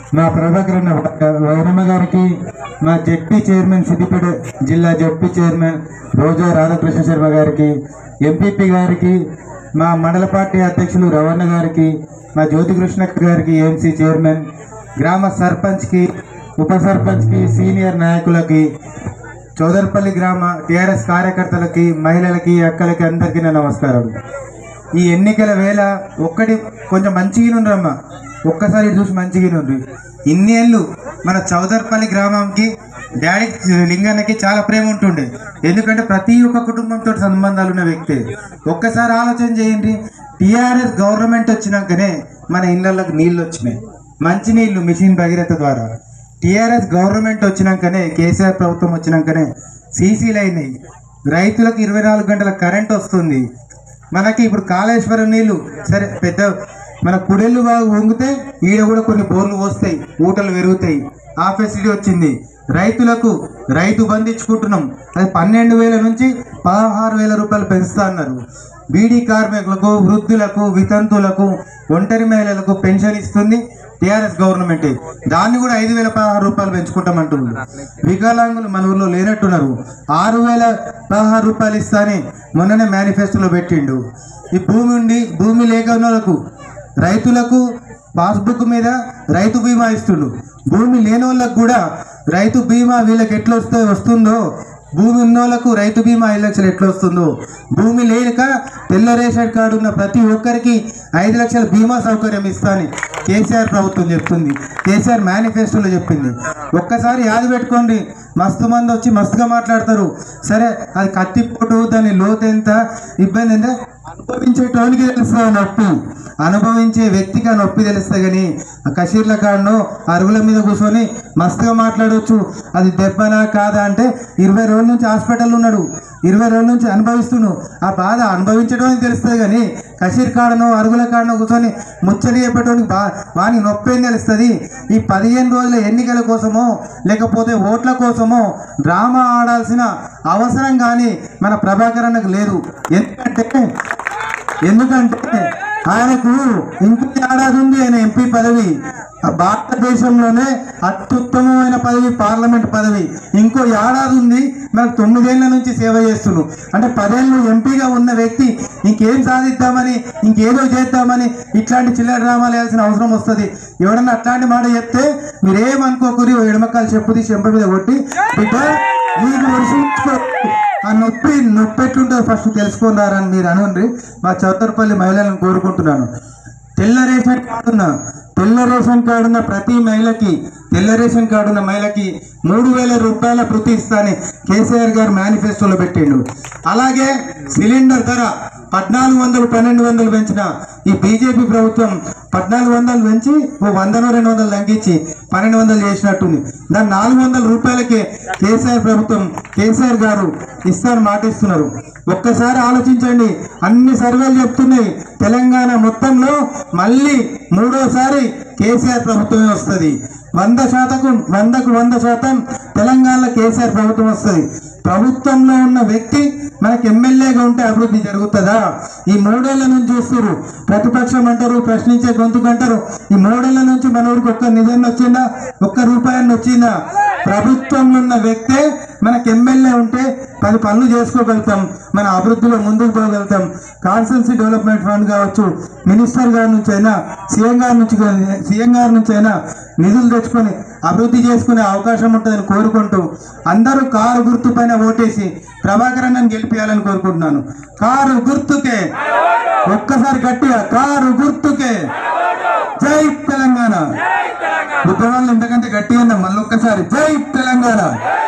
మా ప్రభాకర్ అన్న వైరమ్మ గారికి మా జడ్పీ చైర్మన్ సిద్దిపేట జిల్లా జడ్పీ చైర్మన్ రోజా రాధాకృష్ణ శర్మ గారికి ఎంపీపీ గారికి మా మండల పార్టీ అధ్యక్షులు రవణ గారికి మా జ్యోతికృష్ణ గారికి ఏఎంసీ చైర్మన్ గ్రామ సర్పంచ్కి ఉప సర్పంచ్కి సీనియర్ నాయకులకి చౌదర్పల్లి గ్రామ టీఆర్ఎస్ కార్యకర్తలకి మహిళలకి అక్కలకి అందరికీ నా నమస్కారం ఈ ఎన్నికల వేళ ఒక్కటి కొంచెం మంచిగా నుండ్రమ్మ ఒక్కసారి ఇటు చూసి మంచిగా నుండ్రి ఇన్నేళ్ళు మన చౌదర్పల్లి గ్రామంకి డాడీ లింగన్నకి చాలా ప్రేమ ఉంటుండే ఎందుకంటే ప్రతి ఒక్క కుటుంబంతో సంబంధాలు ఉన్న వ్యక్తి ఒక్కసారి ఆలోచన చేయండి టీఆర్ఎస్ గవర్నమెంట్ వచ్చినాకనే మన ఇళ్ళకి నీళ్ళు వచ్చినాయి మంచినీళ్ళు మిషన్ భగీరథ ద్వారా టీఆర్ఎస్ గవర్నమెంట్ వచ్చినాకనే కేసీఆర్ ప్రభుత్వం వచ్చినాకనే సీసీలు అయినాయి రైతులకు ఇరవై నాలుగు గంటల కరెంట్ వస్తుంది మనకి ఇప్పుడు కాళేశ్వరం నీళ్లు సరే పెద్ద మన కుడెళ్ళు బాగా వంగితే ఈడ కూడా కొన్ని బోర్లు వస్తాయి ఊటలు పెరుగుతాయి ఆ ఫెసిలిటీ వచ్చింది రైతులకు రైతు బంధు ఇచ్చుకుంటున్నాం అది పన్నెండు వేల నుంచి పదహారు వేల రూపాయలు పెంచుతా అన్నారు బీడీ కార్మికులకు వృద్ధులకు వితంతులకు ఒంటరి మహిళలకు పెన్షన్ ఇస్తుంది టిఆర్ఎస్ గవర్నమెంట్ దాన్ని కూడా ఐదు వేల పదహారు రూపాయలు పెంచుకుంటామంటున్నారు వికలాంగులు మన ఊర్లో లేనట్టున్నారు ఆరు వేల పదహారు రూపాయలు ఇస్తాని మొన్ననే మేనిఫెస్టోలో పెట్టిండు ఈ భూమి ఉండి భూమి లేక వాళ్ళకు రైతులకు పాస్బుక్ మీద రైతు బీమా ఇస్తుండు భూమి లేని వాళ్ళకు కూడా రైతు బీమా వీళ్ళకి ఎట్లా వస్తే వస్తుందో భూమి ఉన్నోళ్ళకు రైతు బీమా ఐదు లక్షలు ఎట్లా వస్తుందో భూమి లేక తెల్ల రేషన్ కార్డు ఉన్న ప్రతి ఒక్కరికి ఐదు లక్షల బీమా సౌకర్యం ఇస్తాని కేసీఆర్ ప్రభుత్వం చెప్తుంది కేసీఆర్ మేనిఫెస్టోలో చెప్పింది ఒక్కసారి యాది పెట్టుకోండి మస్తు మంది వచ్చి మస్తుగా మాట్లాడతారు సరే అది కత్తిపోటు దాని లోతు ఎంత ఇబ్బంది అంటే అనుభవించేటోనికి తెలుస్తుంది ఆ నొప్పి అనుభవించే వ్యక్తికి ఆ నొప్పి తెలుస్తుంది కానీ ఆ కషీర్ల కాడనో అరుగుల మీద కూర్చొని మస్తుగా మాట్లాడవచ్చు అది దెబ్బనా కాదా అంటే ఇరవై రోజుల నుంచి హాస్పిటల్ ఉన్నాడు ఇరవై రోజుల నుంచి అనుభవిస్తున్నాడు ఆ బాధ అనుభవించడం తెలుస్తుంది కానీ కషీర్ కాడనో అరుగుల కాడనో కూర్చొని ముచ్చడి చెప్పేటోనికి బా వానికి నొప్పి ఏం తెలుస్తుంది ఈ పదిహేను రోజుల ఎన్నికల కోసమో లేకపోతే ఓట్ల కోసమో డ్రామా ఆడాల్సిన అవసరం కానీ మన ప్రభాకర్ అన్నకు లేదు ఎందుకంటే ఎందుకంటే ఆయనకు ఇంకో ఏడాది ఉంది ఆయన ఎంపీ పదవి ఆ భారతదేశంలోనే అత్యుత్తమమైన పదవి పార్లమెంట్ పదవి ఇంకో ఏడాది ఉంది మనకు తొమ్మిదేళ్ల నుంచి సేవ చేస్తున్నాడు అంటే పదేళ్ళు ఎంపీగా ఉన్న వ్యక్తి ఇంకేం సాధిద్దామని ఇంకేదో చేద్దామని ఇట్లాంటి చిల్లర డ్రామాలు వేయాల్సిన అవసరం వస్తుంది ఎవడన్నా అట్లాంటి మాట చెప్తే మీరేమనుకోకూరి ఎడమకాలు చెప్పు తీసి చెంప మీద కొట్టి బిడ్డ నీకు వర్షించుకో ఆ నొప్పి నొప్పి ఎట్లుంటుందో ఫస్ట్ తెలుసుకున్నారని మీరు అనుండ్రి మా చౌతరపల్లి మహిళలను కోరుకుంటున్నాను తెల్ల రేషన్ కార్డు ఉన్న తెల్ల రేషన్ కార్డు ఉన్న ప్రతి మహిళకి తెల్ల రేషన్ కార్డు ఉన్న మహిళకి మూడు వేల రూపాయల ప్రతి ఇస్తాని కేసీఆర్ గారు మేనిఫెస్టోలో పెట్టిండు అలాగే సిలిండర్ ధర పద్నాలుగు వందలు పన్నెండు వందలు పెంచిన ఈ బీజేపీ ప్రభుత్వం పద్నాలుగు వందలు పెంచి ఓ వందను రెండు వందలు తగ్గించి పన్నెండు వందలు చేసినట్టుంది దాన్ని నాలుగు వందల రూపాయలకే కేసీఆర్ ప్రభుత్వం కేసీఆర్ గారు ఇస్తారని మాటిస్తున్నారు ఒక్కసారి ఆలోచించండి అన్ని సర్వేలు చెప్తున్నాయి తెలంగాణ మొత్తంలో మళ్ళీ మూడోసారి కేసీఆర్ ప్రభుత్వమే వస్తుంది వంద శాతకు వందకు వంద శాతం తెలంగాణలో కేసీఆర్ ప్రభుత్వం వస్తుంది ప్రభుత్వంలో ఉన్న వ్యక్తి మనకి ఎమ్మెల్యేగా ఉంటే అభివృద్ధి జరుగుతుందా ఈ మూడేళ్ల నుంచి చూస్తారు ప్రతిపక్షం అంటారు ప్రశ్నించే గొంతుకు అంటారు ఈ మూడేళ్ల నుంచి మన ఊరికి ఒక్క నిధులు వచ్చిందా ఒక్క రూపాయలు వచ్చిందా ప్రభుత్వంలో ఉన్న వ్యక్తే మనకి ఎమ్మెల్యే ఉంటే పది పనులు చేసుకోగలుగుతాం మన అభివృద్ధిలో ముందుకు పోగలుగుతాం కాన్స్టెన్సీ డెవలప్మెంట్ ఫండ్ కావచ్చు మినిస్టర్ గారి నుంచి అయినా సీఎం గారి నుంచి సీఎం గారి నుంచి అయినా నిధులు తెచ్చుకొని అభివృద్ధి చేసుకునే అవకాశం ఉంటుందని కోరుకుంటూ అందరూ కారు గుర్తు పైన ఓటేసి ప్రభాకర్ అన్నని గెలిపించాలని కోరుకుంటున్నాను కారు గుర్తుకే ఒక్కసారి గట్టిగా కారు గుర్తుకే జై తెలంగాణ బుద్ధవాళ్ళు ఇంతకంటే గట్టిగా ఉందా మళ్ళీ ఒక్కసారి జై తెలంగాణ